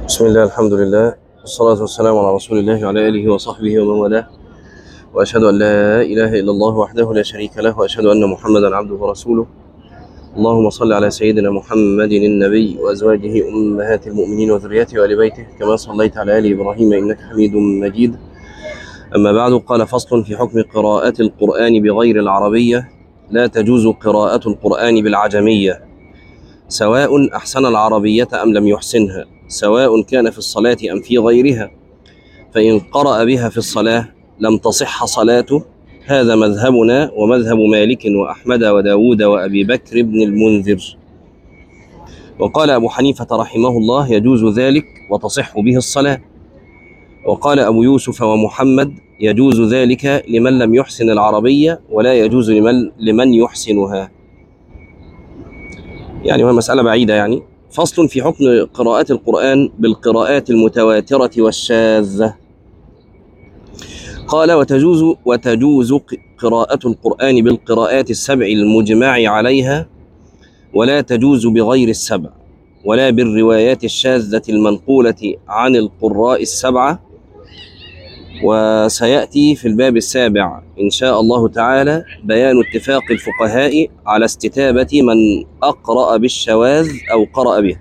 بسم الله الحمد لله والصلاة والسلام على رسول الله وعلى آله وصحبه ومن والاه وأشهد أن لا إله إلا الله وحده لا شريك له وأشهد أن محمدا عبده ورسوله اللهم صل على سيدنا محمد النبي وأزواجه أمهات المؤمنين وذريته وآل بيته كما صليت على آل إبراهيم إنك حميد مجيد أما بعد قال فصل في حكم قراءة القرآن بغير العربية لا تجوز قراءة القرآن بالعجمية سواء أحسن العربية أم لم يحسنها سواء كان في الصلاة أم في غيرها فإن قرأ بها في الصلاة لم تصح صلاته هذا مذهبنا ومذهب مالك وأحمد وداود وأبي بكر بن المنذر وقال أبو حنيفة رحمه الله يجوز ذلك وتصح به الصلاة وقال أبو يوسف ومحمد يجوز ذلك لمن لم يحسن العربية ولا يجوز لمن, لمن يحسنها يعني هو مسألة بعيدة يعني فصل في حكم قراءة القرآن بالقراءات المتواترة والشاذة قال وتجوز وتجوز قراءة القرآن بالقراءات السبع المجمع عليها ولا تجوز بغير السبع ولا بالروايات الشاذة المنقولة عن القراء السبعة وسيأتي في الباب السابع إن شاء الله تعالى بيان اتفاق الفقهاء على استتابة من أقرأ بالشواذ أو قرأ به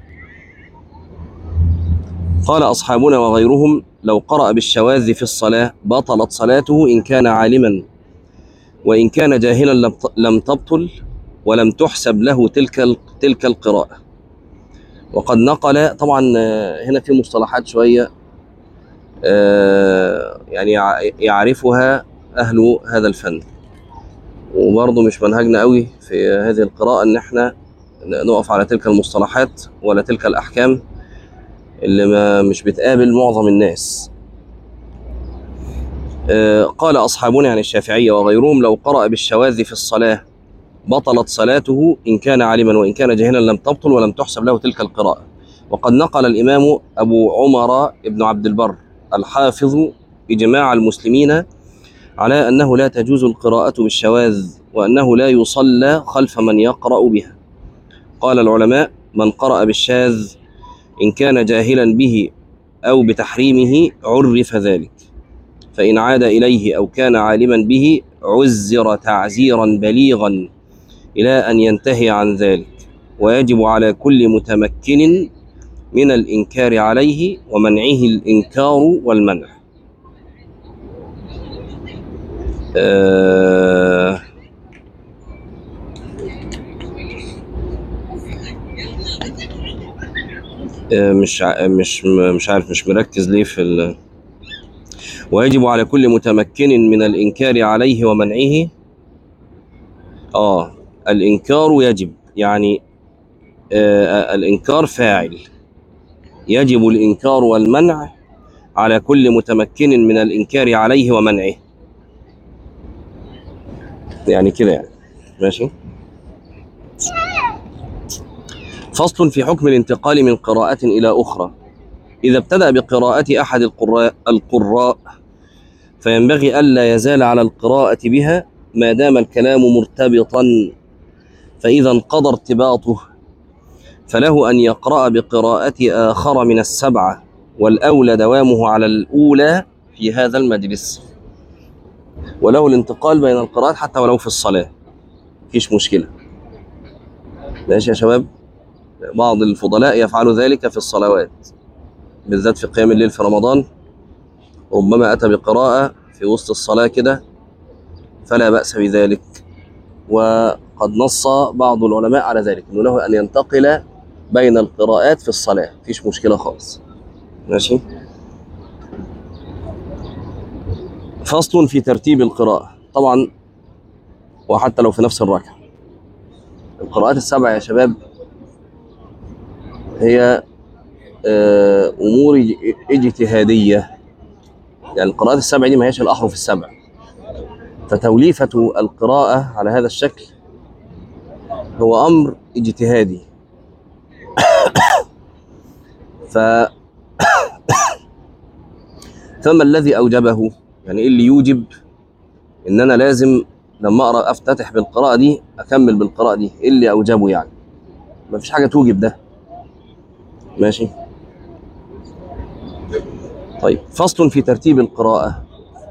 قال أصحابنا وغيرهم لو قرأ بالشواذ في الصلاة بطلت صلاته إن كان عالما وإن كان جاهلا لم تبطل ولم تحسب له تلك تلك القراءة وقد نقل طبعا هنا في مصطلحات شوية يعني يعرفها أهل هذا الفن وبرضه مش منهجنا قوي في هذه القراءة إن إحنا نقف على تلك المصطلحات ولا تلك الأحكام اللي ما مش بتقابل معظم الناس قال أصحابنا عن الشافعية وغيرهم لو قرأ بالشواذ في الصلاة بطلت صلاته إن كان عالما وإن كان جاهلا لم تبطل ولم تحسب له تلك القراءة وقد نقل الإمام أبو عمر بن عبد البر الحافظ إجماع المسلمين على أنه لا تجوز القراءة بالشواذ وأنه لا يصلى خلف من يقرأ بها قال العلماء من قرأ بالشاذ إن كان جاهلا به أو بتحريمه عرف ذلك فإن عاد إليه أو كان عالما به عزر تعزيرا بليغا إلى أن ينتهي عن ذلك ويجب على كل متمكن من الإنكار عليه ومنعه الإنكار والمنع آه مش مش مش عارف مش مركز ليه في ال... ويجب على كل متمكن من الإنكار عليه ومنعه آه الإنكار يجب يعني آه الإنكار فاعل يجب الإنكار والمنع على كل متمكن من الإنكار عليه ومنعه يعني كده يعني ماشي فصل في حكم الانتقال من قراءة إلى أخرى إذا ابتدأ بقراءة أحد القراء, القراء فينبغي ألا يزال على القراءة بها ما دام الكلام مرتبطا فإذا انقضى ارتباطه فله أن يقرأ بقراءة آخر من السبعة والأولى دوامه على الأولى في هذا المجلس وله الانتقال بين القراءات حتى ولو في الصلاة مفيش مشكلة ماشي يا شباب بعض الفضلاء يفعل ذلك في الصلوات بالذات في قيام الليل في رمضان ربما أتى بقراءة في وسط الصلاة كده فلا بأس بذلك وقد نص بعض العلماء على ذلك أنه له أن ينتقل بين القراءات في الصلاة مفيش مشكلة خالص ماشي فصل في ترتيب القراءة طبعا وحتى لو في نفس الركعة القراءات السبع يا شباب هي أمور اجتهادية يعني القراءات السبع دي ما هيش الأحرف السبع فتوليفة القراءة على هذا الشكل هو أمر اجتهادي ف فما الذي أوجبه يعني إيه اللي يوجب إن أنا لازم لما أقرأ أفتتح بالقراءة دي أكمل بالقراءة دي إيه اللي أوجبه يعني مفيش حاجة توجب ده ماشي طيب فصل في ترتيب القراءة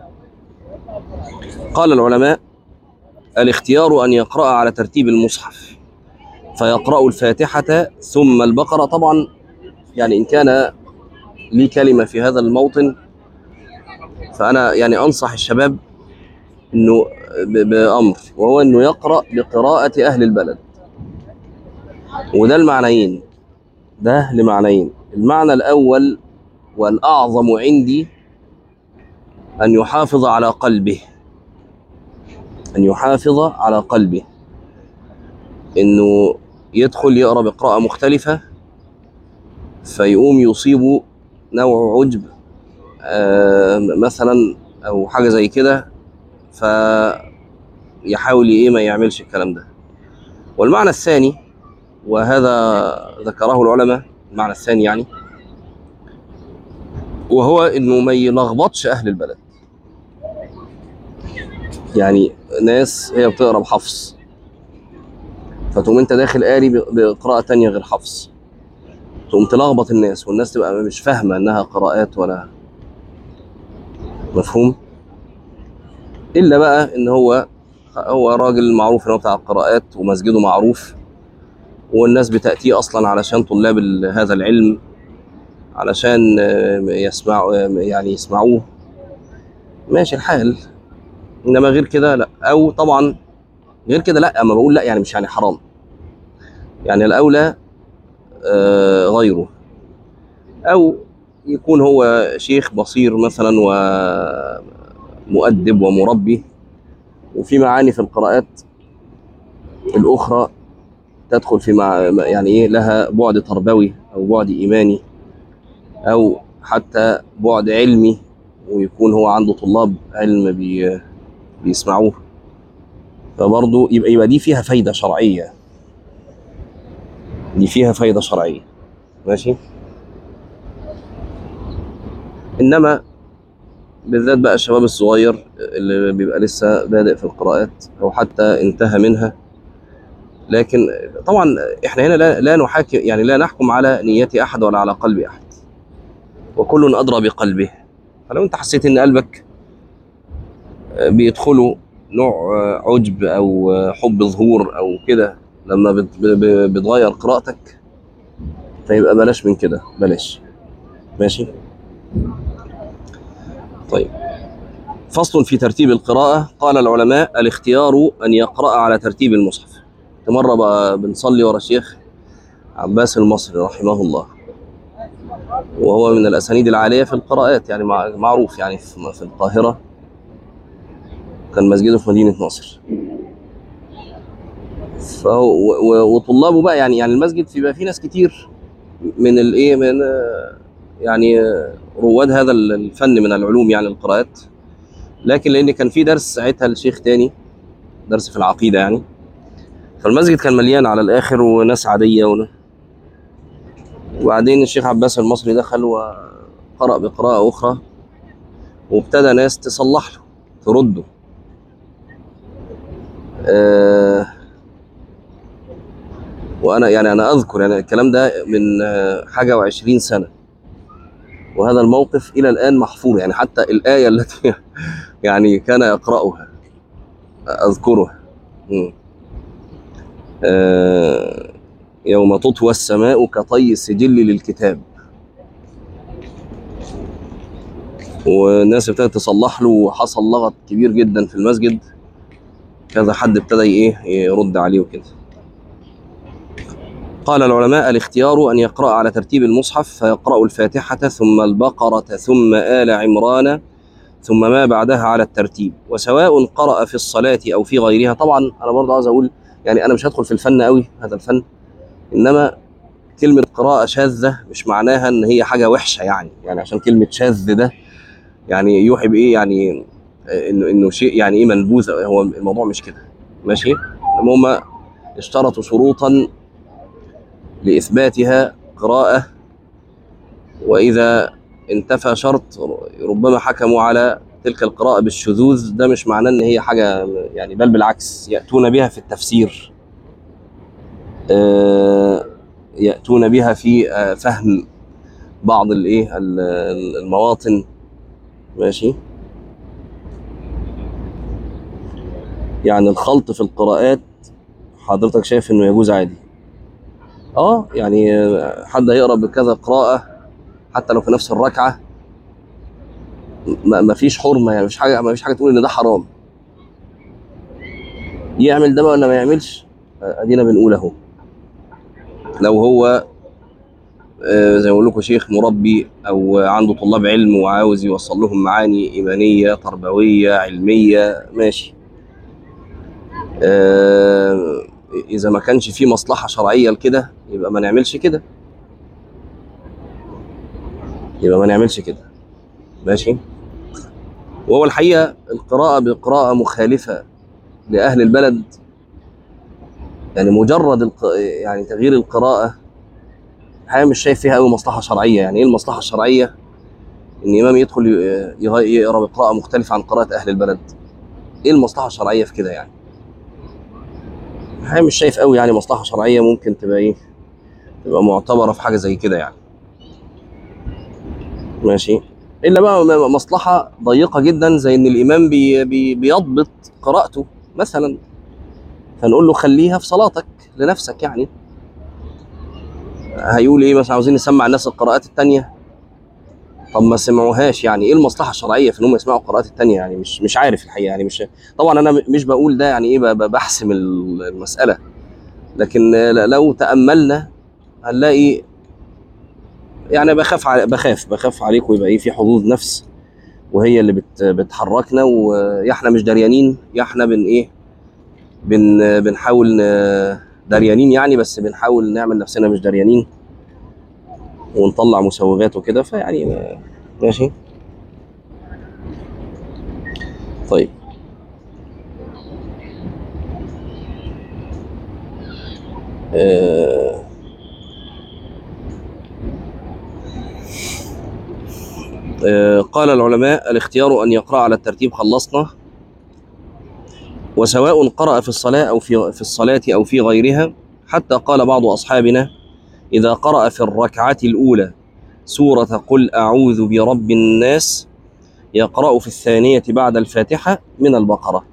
قال العلماء الاختيار أن يقرأ على ترتيب المصحف فيقرأ الفاتحة ثم البقرة طبعا يعني إن كان لي كلمة في هذا الموطن فأنا يعني أنصح الشباب إنه ب- بأمر وهو إنه يقرأ بقراءة أهل البلد وده المعنيين ده لمعنيين المعنى الأول والأعظم عندي أن يحافظ على قلبه أن يحافظ على قلبه إنه يدخل يقرأ بقراءة مختلفة فيقوم يصيبه نوع عجب آه، مثلا أو حاجة زي كده فيحاول إيه ما يعملش الكلام ده والمعنى الثاني وهذا ذكره العلماء المعنى الثاني يعني وهو انه ما يلخبطش اهل البلد يعني ناس هي بتقرا بحفص فتقوم انت داخل قاري ب- بقراءة تانية غير حفص تقوم تلخبط الناس والناس تبقى مش فاهمة انها قراءات ولا مفهوم الا بقى ان هو هو راجل معروف ان هو بتاع القراءات ومسجده معروف والناس بتأتيه اصلا علشان طلاب ال- هذا العلم علشان آه، يسمعوا يعني يسمعوه ماشي الحال انما غير كده لا او طبعا غير كده لا اما بقول لا يعني مش يعني حرام يعني الاولى آه، غيره او يكون هو شيخ بصير مثلا ومؤدب ومربي وفي معاني في القراءات الاخرى تدخل في مع يعني ايه لها بعد تربوي او بعد ايماني او حتى بعد علمي ويكون هو عنده طلاب علم بي بيسمعوه فبرضه يبقى يبقى دي فيها فايده شرعيه دي فيها فايده شرعيه ماشي انما بالذات بقى الشباب الصغير اللي بيبقى لسه بادئ في القراءات او حتى انتهى منها لكن طبعا احنا هنا لا, لا نحاكم يعني لا نحكم على نيات احد ولا على قلب احد وكل ادرى بقلبه فلو انت حسيت ان قلبك بيدخله نوع عجب او حب ظهور او كده لما بت- ب- ب- بتغير قراءتك فيبقى بلاش من كده بلاش ماشي طيب فصل في ترتيب القراءة قال العلماء الاختيار أن يقرأ على ترتيب المصحف مرة بقى بنصلي ورا الشيخ عباس المصري رحمه الله وهو من الأسانيد العالية في القراءات يعني مع- معروف يعني في في القاهرة كان مسجده في مدينة ناصر فهو و- و- وطلابه بقى يعني يعني المسجد في بقى فيه ناس كتير من الايه من آه، يعني آه، رواد هذا الفن من العلوم يعني القراءات لكن لان كان في درس ساعتها لشيخ تاني درس في العقيده يعني فالمسجد كان مليان على الاخر وناس عاديه ون... وبعدين الشيخ عباس المصري دخل وقرأ بقراءة أخرى وابتدى ناس تصلح له ترده آه وأنا يعني أنا أذكر يعني الكلام ده من آه، حاجة وعشرين سنة وهذا الموقف إلى الآن محفور يعني حتى الآية التي يعني كان يقرأها أذكرها مم. آه يوم تطوى السماء كطي السجل للكتاب والناس ابتدت تصلح له وحصل لغط كبير جدا في المسجد كذا حد ابتدى ايه يرد عليه وكده قال العلماء الاختيار أن يقرأ على ترتيب المصحف فيقرأ الفاتحة ثم البقرة ثم آل عمران ثم ما بعدها على الترتيب وسواء قرأ في الصلاة أو في غيرها طبعا أنا برضه عاوز أقول يعني أنا مش هدخل في الفن قوي هذا الفن إنما كلمة قراءة شاذة مش معناها إن هي حاجة وحشة يعني يعني عشان كلمة شاذ ده يعني يوحي بإيه يعني آه، إنه إنه شيء يعني إيه منبوذ هو الموضوع مش كده ماشي هم اشترطوا شروطا لإثباتها قراءة وإذا انتفى شرط ربما حكموا على تلك القراءة بالشذوذ ده مش معناه إن هي حاجة يعني بل بالعكس يأتون بها في التفسير آه، يأتون بها في آه، فهم بعض الايه ال- ال- المواطن ماشي يعني الخلط في القراءات حضرتك شايف انه يجوز عادي اه يعني آه، حد هيقرا بكذا قراءه حتى لو في نفس الركعه ما ما فيش حرمه يعني مفيش حاجه ما فيش حاجه تقول ان ده حرام يعمل ده بقى ولا ما يعملش آه، ادينا بنقول اهو لو هو آه، زي ما بقول لكم شيخ مربي او عنده طلاب علم وعاوز يوصل لهم معاني ايمانيه تربويه علميه ماشي آه، اذا ما كانش في مصلحه شرعيه لكده يبقى ما نعملش كده يبقى ما نعملش كده ماشي وهو الحقيقه القراءه بقراءه مخالفه لاهل البلد يعني مجرد الق... يعني تغيير القراءه الحقيقه مش شايف فيها قوي مصلحه شرعيه يعني ايه المصلحه الشرعيه ان امام يدخل ي- يغ- يقرا بقراءه مختلفه عن قراءه اهل البلد ايه المصلحه الشرعيه في كده يعني الحقيقه مش شايف قوي يعني مصلحه شرعيه ممكن تبقى ايه تبقى معتبره في حاجه زي كده يعني ماشي الا بقى م- مصلحه ضيقه جدا زي ان الامام بي بي بيضبط قراءته مثلا فنقول له خليها في صلاتك لنفسك يعني هيقول ايه مثلا عاوزين نسمع الناس القراءات التانية طب ما سمعوهاش يعني ايه المصلحه الشرعيه في انهم يسمعوا القراءات التانية يعني مش مش عارف الحقيقه يعني مش طبعا انا م- مش بقول ده يعني ايه ب- ب- بحسم ال- المساله لكن ل- لو تاملنا هنلاقي يعني بخاف ع- بخاف بخاف عليكم يبقى ايه في حظوظ نفس وهي اللي بت بتحركنا ويا احنا مش دريانين يا احنا بن ايه بن بنحاول ن- دريانين يعني بس بنحاول نعمل نفسنا مش دريانين ونطلع مسوغات وكده فيعني ما- ماشي طيب آه آه قال العلماء الاختيار أن يقرأ على الترتيب خلصنا وسواء قرأ في الصلاة أو في في الصلاة أو في غيرها حتى قال بعض أصحابنا إذا قرأ في الركعة الأولى سورة قل أعوذ برب الناس يقرأ في الثانية بعد الفاتحة من البقرة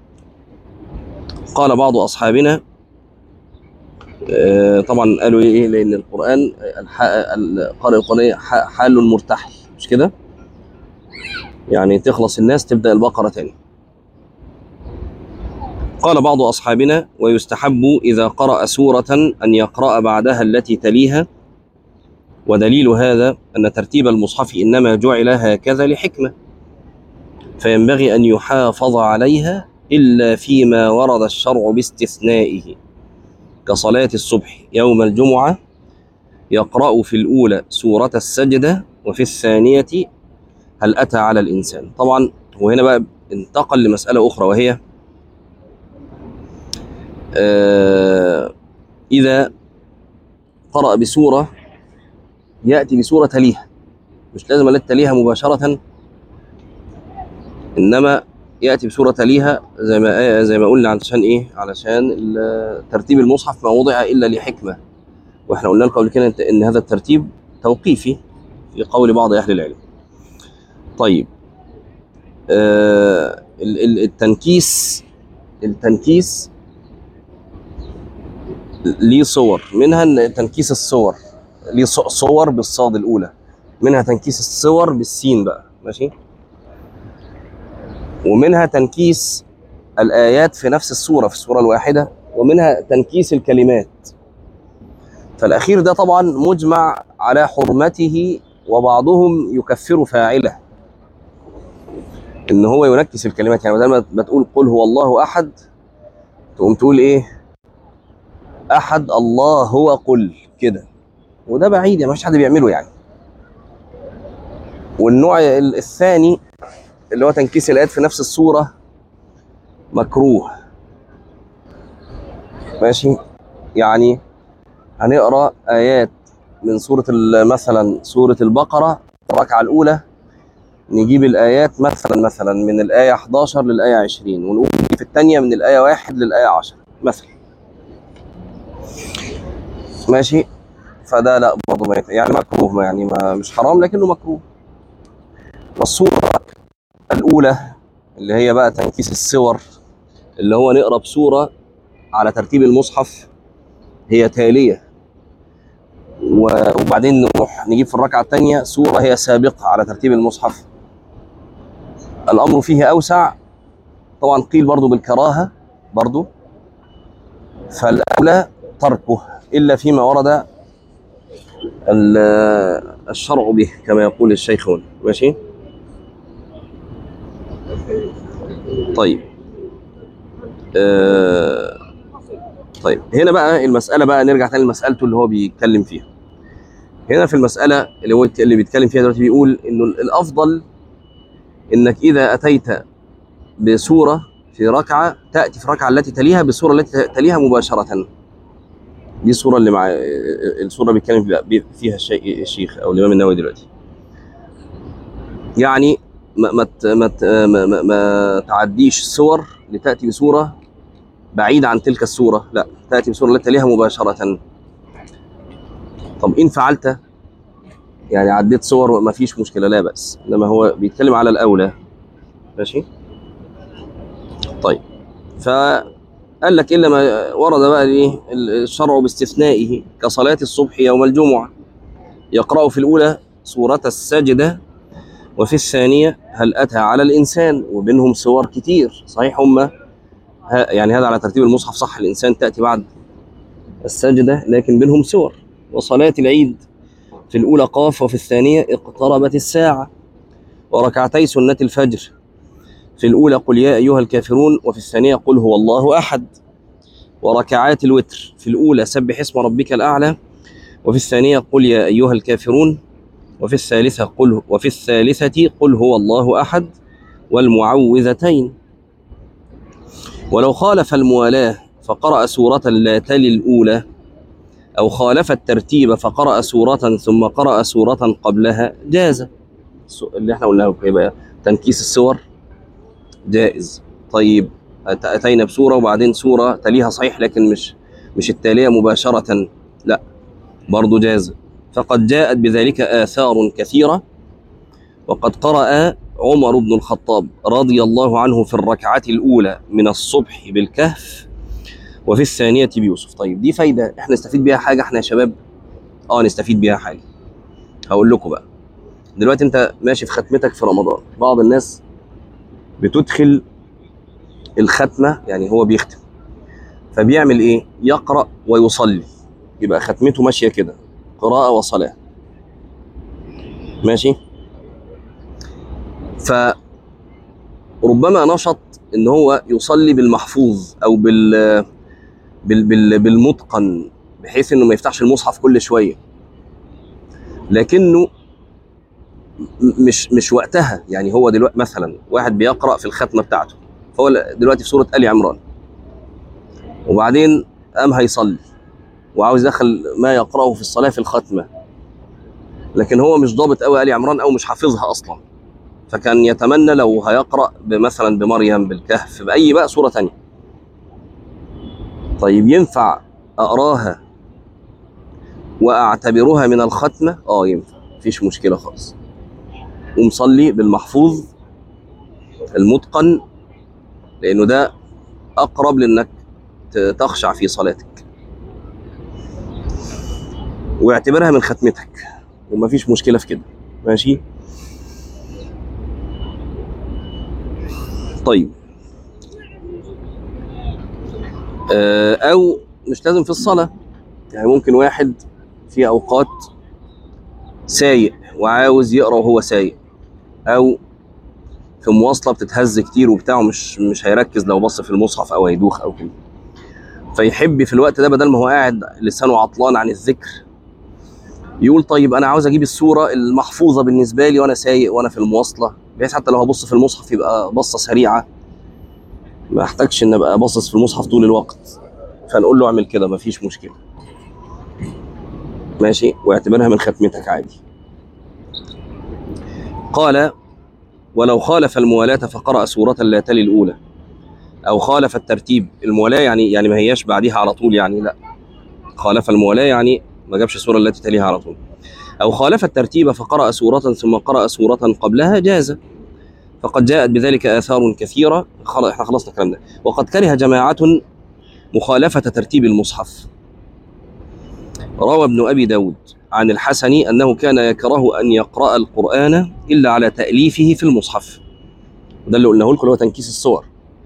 قال بعض أصحابنا آه، طبعا قالوا إيه لأن القرآن الح- القارئ القرآن ح- حال مرتحل مش كده يعني تخلص الناس تبدأ البقرة تاني قال بعض أصحابنا ويستحب إذا قرأ سورة أن يقرأ بعدها التي تليها ودليل هذا أن ترتيب المصحف إنما جعل هكذا لحكمة فينبغي أن يحافظ عليها إلا فيما ورد الشرع باستثنائه كصلاة الصبح يوم الجمعة يقرأ في الأولى سورة السجدة وفي الثانية هل أتى على الإنسان طبعا وهنا بقى انتقل لمسألة أخرى وهي آه إذا قرأ بسورة يأتي بسورة تليها مش لازم التي تليها مباشرة إنما يأتي بسورة تليها زي ما زي ما قلنا علشان إيه؟ علشان ال- ترتيب المصحف ما وضع إلا لحكمة وإحنا قلنا لكم قبل كده إن- إن هذا الترتيب توقيفي في قول بعض أهل العلم. طيب آه ال- ال- التنكيس التنكيس ليه صور منها إن تنكيس الصور ليه ص- صور بالصاد الأولى منها تنكيس الصور بالسين بقى ماشي ومنها تنكيس الآيات في نفس السورة في السورة الواحدة ومنها تنكيس الكلمات فالأخير ده طبعا مجمع على حرمته وبعضهم يكفر فاعله إن هو ينكس الكلمات يعني بدل ما ما تقول قل هو الله أحد تقوم تقول إيه أحد الله هو قل كده وده بعيد يعني مفيش حد بيعمله يعني والنوع ال- الثاني اللي هو تنكيس الآيات في نفس السورة مكروه ماشي يعني هنقرا آيات من سورة ال- مثلا سورة البقرة الركعة الأولى نجيب الآيات مثلا مثلا من الآية 11 للآية 20 ونقول في الثانية من الآية 1 للآية 10 مثلا ماشي فده لا برضه ما يت- يعني مكروه ما يعني ما مش حرام لكنه مكروه والصورة الأولى اللي هي بقى تنكيس الصور اللي هو نقرا بصورة على ترتيب المصحف هي تالية و- وبعدين نروح نجيب في الركعة الثانية سورة هي سابقة على ترتيب المصحف الأمر فيه أوسع طبعا قيل برضو بالكراهة برضو فالأولى تركه إلا فيما ورد ال- الشرع به كما يقول الشيخ هنا ماشي طيب آه طيب هنا بقى المسألة بقى نرجع تاني لمسألته اللي هو بيتكلم فيها هنا في المسألة اللي هو اللي بيتكلم فيها دلوقتي بيقول إنه الأفضل إنك إذا أتيت بسورة في ركعة تأتي في الركعة التي تليها بالسورة التي تليها مباشرة دي الصورة اللي مع الصورة اللي بيتكلم فيها- فيها الشيء الشيخ أو الإمام النووي دلوقتي يعني ما ما ت- ما ت- ما, ما, ما تعديش السور لتأتي بسورة بعيدة عن تلك السورة لا تأتي بسورة التي تليها مباشرة طب إن فعلت يعني عديت صور ما فيش مشكلة لا بأس إنما هو بيتكلم على الأولى ماشي طيب فقال لك إلا ما ورد بقى إيه الشرع باستثنائه كصلاة الصبح يوم الجمعة يقرأ في الأولى سورة السجدة وفي الثانية هل أتى على الإنسان وبينهم سور كتير صحيح هم ه- يعني هذا على ترتيب المصحف صح الإنسان تأتي بعد السجدة لكن بينهم سور وصلاة العيد في الأولى قاف وفي الثانية اقتربت الساعة وركعتي سنة الفجر في الأولى قل يا أيها الكافرون وفي الثانية قل هو الله أحد وركعات الوتر في الأولى سبح اسم ربك الأعلى وفي الثانية قل يا أيها الكافرون وفي الثالثة قل وفي الثالثة قل هو الله أحد والمعوذتين ولو خالف الموالاة فقرأ سورة لا تلي الأولى أو خالف الترتيب فقرأ سورة ثم قرأ سورة قبلها جاز السو- اللي احنا قلناه يبقى تنكيس السور جائز طيب أت- أتينا بسورة وبعدين سورة تليها صحيح لكن مش مش التالية مباشرة لا برضو جاز فقد جاءت بذلك آثار كثيرة وقد قرأ عمر بن الخطاب رضي الله عنه في الركعة الأولى من الصبح بالكهف وفي الثانية بيوسف طيب دي فايدة احنا نستفيد بيها حاجة احنا يا شباب اه نستفيد بيها حاجة هقول لكم بقى دلوقتي انت ماشي في ختمتك في رمضان بعض الناس بتدخل الختمة يعني هو بيختم فبيعمل ايه يقرأ ويصلي يبقى ختمته ماشية كده قراءة وصلاة ماشي فربما نشط ان هو يصلي بالمحفوظ او بال بال بال بالمتقن بحيث انه ما يفتحش المصحف كل شويه لكنه م- مش مش وقتها يعني هو دلوقتي مثلا واحد بيقرا في الختمه بتاعته فهو دلوقتي في سوره ال عمران وبعدين قام هيصلي وعاوز يدخل ما يقراه في الصلاه في الختمه لكن هو مش ضابط قوي ال عمران او مش حافظها اصلا فكان يتمنى لو هيقرا مثلا بمريم بالكهف باي بقى سوره تانية طيب ينفع اقراها واعتبرها من الختمه اه ينفع مفيش مشكله خالص ومصلي بالمحفوظ المتقن لانه ده اقرب لانك ت- تخشع في صلاتك واعتبرها من ختمتك ومفيش مشكله في كده ماشي طيب آه، او مش لازم في الصلاه يعني ممكن واحد في اوقات سايق وعاوز يقرا وهو سايق او في مواصله بتتهز كتير وبتاع ومش مش هيركز لو بص في المصحف او هيدوخ او كده فيحب في الوقت ده بدل ما هو قاعد لسانه عطلان عن الذكر يقول طيب انا عاوز اجيب الصوره المحفوظه بالنسبه لي وانا سايق وانا في المواصله بحيث حتى لو هبص في المصحف يبقى بصه سريعه ما احتاجش ان ابقى باصص في المصحف طول الوقت فنقول له اعمل كده مفيش مشكله ماشي واعتبرها من ختمتك عادي قال ولو خالف الموالاة فقرأ سورة لا تلي الأولى أو خالف الترتيب الموالاة يعني يعني ما هياش بعديها على طول يعني لا خالف الموالاة يعني ما جابش السورة التي تليها على طول أو خالف الترتيب فقرأ سورة ثم قرأ سورة قبلها جاز فقد جاءت بذلك آثار كثيرة خل- احنا خلصنا الكلام ده وقد كره جماعة مخالفة ترتيب المصحف روى ابن أبي داود عن الحسن أنه كان يكره أن يقرأ القرآن إلا على تأليفه في المصحف ده اللي قلناه لكم اللي هو تنكيس الصور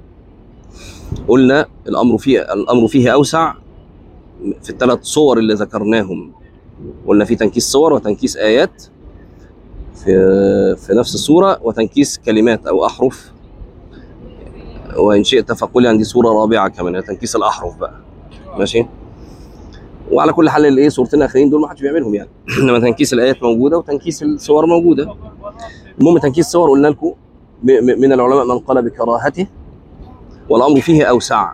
قلنا الأمر فيه الأمر فيه أوسع في الثلاث صور اللي ذكرناهم قلنا في تنكيس صور وتنكيس آيات في في نفس السورة وتنكيس كلمات أو أحرف وإن شئت فقل عندي سورة رابعة كمان تنكيس الأحرف بقى ماشي وعلى كل حال الايه صورتين الاخرين دول ما حدش بيعملهم يعني انما تنكيس الايات موجوده وتنكيس الصور موجوده المهم تنكيس الصور قلنا لكم م- م- من العلماء من قال بكراهته والامر فيه اوسع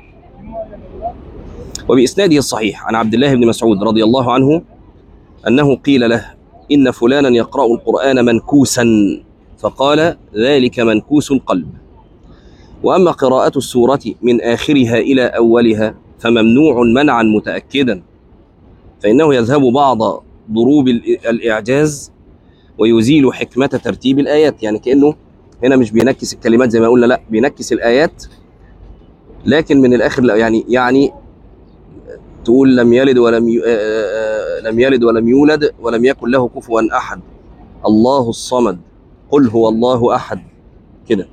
وباسناده الصحيح عن عبد الله بن مسعود رضي الله عنه انه قيل له ان فلانا يقرا القران منكوسا فقال ذلك منكوس القلب واما قراءه السوره من اخرها الى اولها فممنوع منعا متاكدا فانه يذهب بعض ضروب ال- الاعجاز ويزيل حكمه ترتيب الايات يعني كانه هنا مش بينكس الكلمات زي ما قلنا لا بينكس الايات لكن من الاخر لا يعني يعني تقول لم يلد ولم ي... آه، آه، لم يلد ولم يولد ولم يكن له كفوا احد الله الصمد قل هو الله احد كده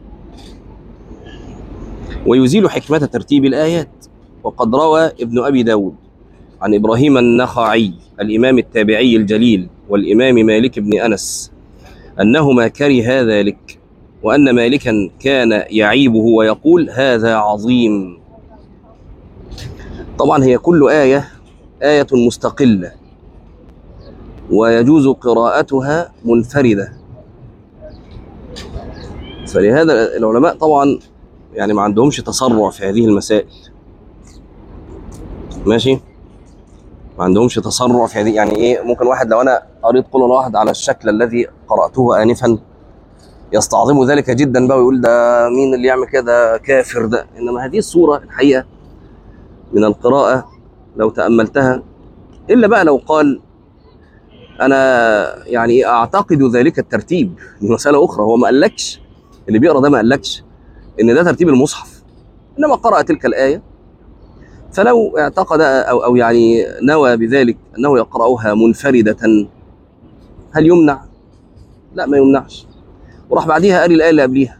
ويزيل حكمة ترتيب الآيات وقد روى ابن أبي داود عن إبراهيم النخعي الإمام التابعي الجليل والإمام مالك بن أنس أنهما كرها ذلك وأن مالكا كان يعيبه ويقول هذا عظيم طبعا هي كل آية آية مستقلة ويجوز قراءتها منفردة فلهذا العلماء طبعا يعني ما عندهمش تسرع في هذه المسائل ماشي ما عندهمش تسرع في هذه يعني ايه ممكن واحد لو انا قريت قول الله واحد على الشكل الذي قراته انفا يستعظم ذلك جدا بقى ويقول ده مين اللي يعمل كده كافر ده انما هذه الصوره الحقيقه من القراءه لو تاملتها الا بقى لو قال انا يعني اعتقد ذلك الترتيب دي مساله اخرى هو ما قالكش اللي بيقرا ده ما قالكش ان ده ترتيب المصحف انما قرأ تلك الآية فلو اعتقد أو أو يعني نوى بذلك أنه يقرأها منفردة هل يمنع؟ لا ما يمنعش وراح بعديها قال الآية اللي قبليها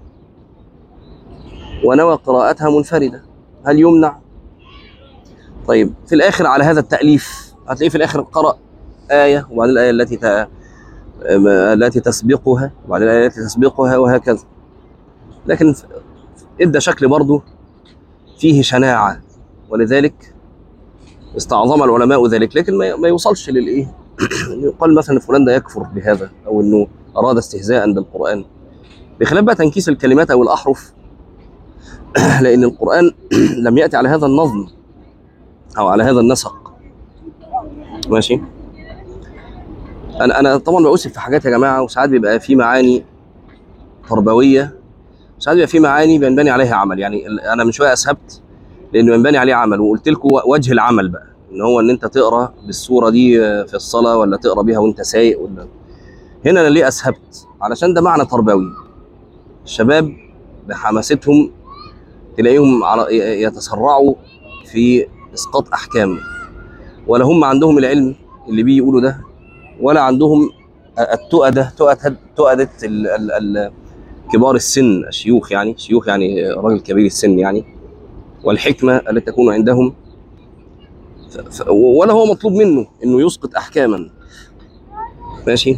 ونوى قراءتها منفردة هل يمنع؟ طيب في الآخر على هذا التأليف هتلاقيه في الآخر قرأ آية وبعدين الآية التي ت- التي تسبقها وبعدين الآية التي تسبقها وهكذا لكن ادى شكل برضه فيه شناعه ولذلك استعظم العلماء ذلك لكن ما ما يوصلش للايه يقال مثلا فلان ده يكفر بهذا او انه اراد استهزاء بالقران بخلاف بقى تنكيس الكلمات او الاحرف لان القران لم ياتي على هذا النظم او على هذا النسق ماشي انا انا طبعا بأوسف في حاجات يا جماعه وساعات بيبقى في معاني تربويه ساعات بيبقى في معاني بينبني عليها عمل يعني ال- انا من شويه اسهبت لانه ينبني عليه عمل وقلت لكم وجه العمل بقى ان هو ان انت تقرا بالصوره دي في الصلاه ولا تقرا بيها وانت سايق ولا هنا انا ليه اسهبت علشان ده معنى تربوي الشباب بحماستهم تلاقيهم على ي- يتسرعوا في اسقاط احكام ولا هم عندهم العلم اللي بيقولوا ده ولا عندهم التؤده تؤده تؤده ال- ال- ال- كبار السن الشيوخ يعني شيوخ يعني راجل كبير السن يعني والحكمة التي تكون عندهم ف- ف- ولا هو مطلوب منه انه يسقط احكاما ماشي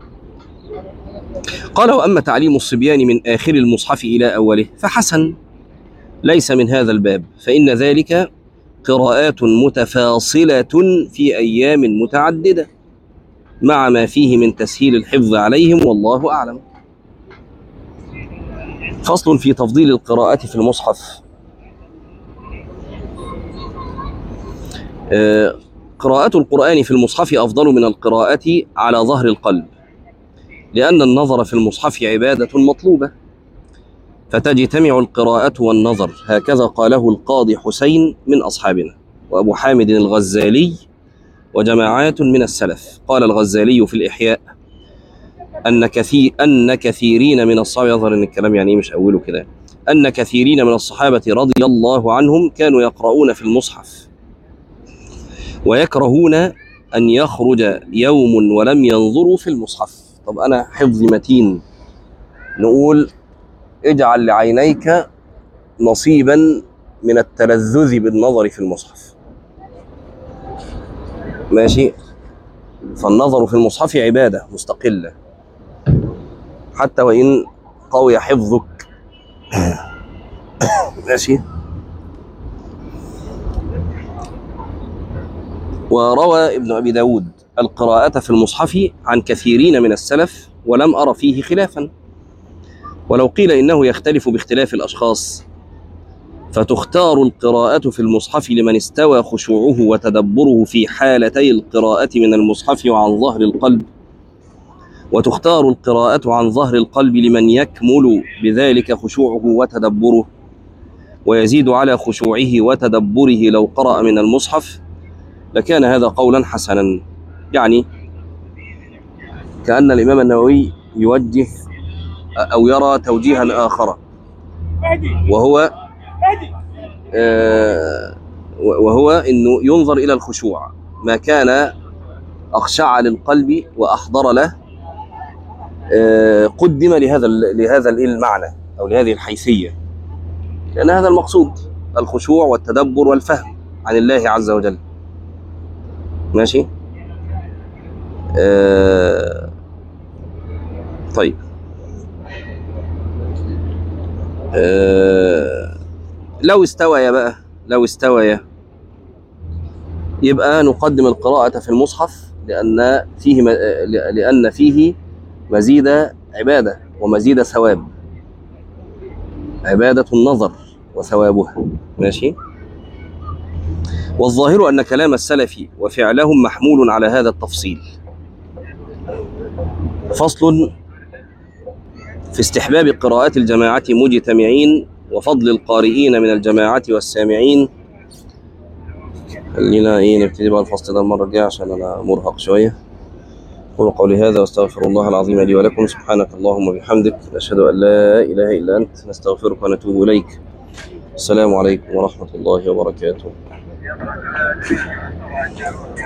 قال واما تعليم الصبيان من اخر المصحف الى اوله فحسن ليس من هذا الباب فان ذلك قراءات متفاصله في ايام متعدده مع ما فيه من تسهيل الحفظ عليهم والله اعلم فصل في تفضيل القراءة في المصحف آه، قراءة القرآن في المصحف أفضل من القراءة على ظهر القلب لأن النظر في المصحف عبادة مطلوبة فتجتمع القراءة والنظر هكذا قاله القاضي حسين من أصحابنا وأبو حامد الغزالي وجماعات من السلف قال الغزالي في الإحياء أن كثير أن كثيرين من الصحابة يظهر أن الكلام يعني إيه مش أوله كده أن كثيرين من الصحابة رضي الله عنهم كانوا يقرؤون في المصحف ويكرهون أن يخرج يوم ولم ينظروا في المصحف طب أنا حفظي متين نقول اجعل لعينيك نصيبا من التلذذ بالنظر في المصحف ماشي فالنظر في المصحف عبادة مستقلة حتى وإن قوي حفظك ماشي وروى ابن أبي داود القراءة في المصحف عن كثيرين من السلف ولم أر فيه خلافا ولو قيل إنه يختلف باختلاف الأشخاص فتختار القراءة في المصحف لمن استوى خشوعه وتدبره في حالتي القراءة من المصحف وعن ظهر القلب وتختار القراءة عن ظهر القلب لمن يكمل بذلك خشوعه وتدبره ويزيد على خشوعه وتدبره لو قرأ من المصحف لكان هذا قولا حسنا يعني كأن الإمام النووي يوجه أو يرى توجيها آخر وهو آه، وهو انه ينظر الى الخشوع ما كان اخشع للقلب واحضر له آه، قدم لهذا ال- لهذا ال- المعنى او لهذه الحيثيه لان هذا المقصود الخشوع والتدبر والفهم عن الله عز وجل ماشي آه، طيب آه، لو استوى بقى لو استوى يبقى نقدم القراءة في المصحف لأن فيه لأن فيه مزيد عبادة ومزيد ثواب عبادة النظر وثوابها ماشي والظاهر أن كلام السلف وفعلهم محمول على هذا التفصيل فصل في استحباب قراءة الجماعة مجتمعين وفضل القارئين من الجماعة والسامعين خلينا ايه نبتدي بقى الفصل ده المرة الجاية عشان انا مرهق شوية أقول قولي هذا واستغفر الله العظيم لي ولكم سبحانك اللهم وبحمدك نشهد أن لا إله إلا أنت نستغفرك ونتوب إليك السلام عليكم ورحمة الله وبركاته